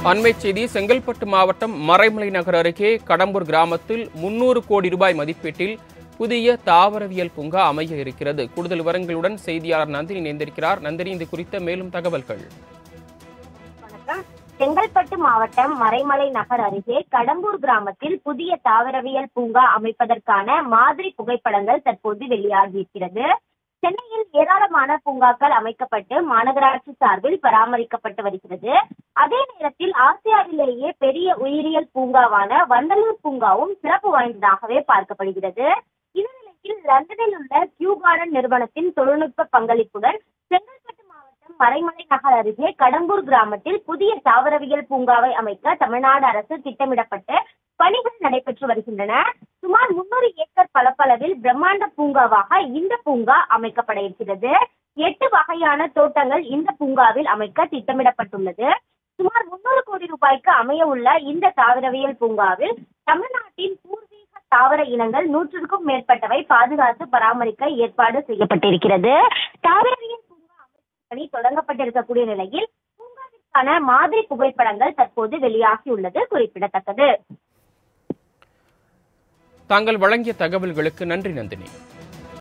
அண்மைச் செய்தி செங்கல்பட்டு மாவட்டம் மறைமலை நகர் அருகே கடம்பூர் கிராமத்தில் முன்னூறு கோடி ரூபாய் மதிப்பீட்டில் புதிய தாவரவியல் பூங்கா அமைய இருக்கிறது கூடுதல் விவரங்களுடன் செய்தியாளர் நந்தினி இணைந்திருக்கிறார் நந்தினி இது குறித்த மேலும் தகவல்கள் வணக்கம் செங்கல்பட்டு மாவட்டம் மறைமலை நகர் அருகே கடம்பூர் கிராமத்தில் புதிய தாவரவியல் பூங்கா அமைப்பதற்கான மாதிரி புகைப்படங்கள் தற்போது வெளியாகியிருக்கிறது சென்னையில் ஏராளமான பூங்காக்கள் அமைக்கப்பட்டு மாநகராட்சி சார்பில் பராமரிக்கப்பட்டு வருகிறது அதே நேரத்தில் ஆசியாவிலேயே பெரிய உயிரியல் பூங்காவான வண்டலூர் பூங்காவும் சிறப்பு வாய்ந்ததாகவே பார்க்கப்படுகிறது இந்த நிலையில் லண்டனில் உள்ள கியூ கார்டன் நிறுவனத்தின் தொழில்நுட்ப பங்களிப்புடன் செங்கல்பட்டு மாவட்டம் மறைமலை நகர் அருகே கடம்பூர் கிராமத்தில் புதிய தாவரவியல் பூங்காவை அமைக்க தமிழ்நாடு அரசு திட்டமிடப்பட்டு பணிகள் நடைபெற்று வருகின்றன சுமார் முன்னூறு ஏக்கர் பரப்பளவில் பிரம்மாண்ட பூங்காவாக இந்த பூங்கா அமைக்கப்பட இருக்கிறது எட்டு வகையான தோட்டங்கள் இந்த பூங்காவில் அமைக்க திட்டமிடப்பட்டுள்ளது சுமார் முன்னூறு கோடி ரூபாய்க்கு அமைய உள்ள இந்த தாவரவியல் பூங்காவில் தமிழ்நாட்டின் பூர்வீக தாவர இனங்கள் நூற்றுக்கும் மேற்பட்டவை பாதுகாத்து பராமரிக்க ஏற்பாடு செய்யப்பட்டிருக்கிறது தாவரவியல் பூங்கா அமைக்கும் பணி தொடங்கப்பட்டிருக்கக்கூடிய நிலையில் பூங்காவிற்கான மாதிரி புகைப்படங்கள் தற்போது வெளியாகியுள்ளது குறிப்பிடத்தக்கது தாங்கள் வழங்கிய தகவல்களுக்கு நன்றி நந்தினி